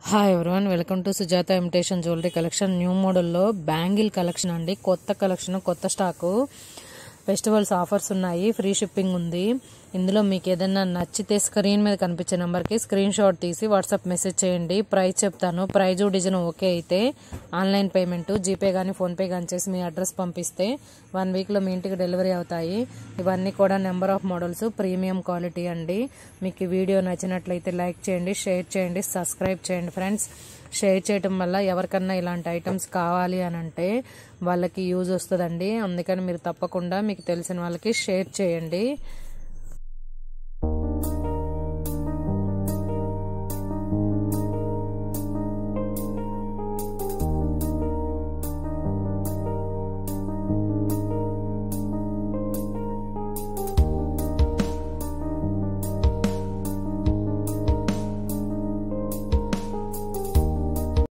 hi everyone welcome to Sujatha imitation jewellery collection new మోడల్లో bangle collection అండి కొత్త కలెక్షన్ కొత్త స్టాకు ఫెస్టివల్స్ ఆఫర్స్ ఉన్నాయి ఫ్రీ షిప్పింగ్ ఉంది ఇందులో మీకు ఏదైనా నచ్చితే స్క్రీన్ మీద కనిపించే నెంబర్కి స్క్రీన్ షాట్ తీసి వాట్సాప్ మెసేజ్ చేయండి ప్రైస్ చెప్తాను ప్రైజ్ డిజైన్ ఓకే అయితే ఆన్లైన్ పేమెంట్ జీపే కానీ ఫోన్పే కానీ చేసి మీ అడ్రస్ పంపిస్తే వన్ వీక్లో మీ ఇంటికి డెలివరీ అవుతాయి ఇవన్నీ కూడా number of models premium quality అండి మీకు ఈ వీడియో నచ్చినట్లయితే లైక్ చేయండి షేర్ చేయండి సబ్స్క్రైబ్ చేయండి ఫ్రెండ్స్ షేర్ చేయటం వల్ల ఎవరికన్నా ఇలాంటి ఐటమ్స్ కావాలి అని అంటే వాళ్ళకి యూజ్ వస్తుందండి అందుకని మీరు తప్పకుండా మీకు తెలిసిన వాళ్ళకి షేర్ చేయండి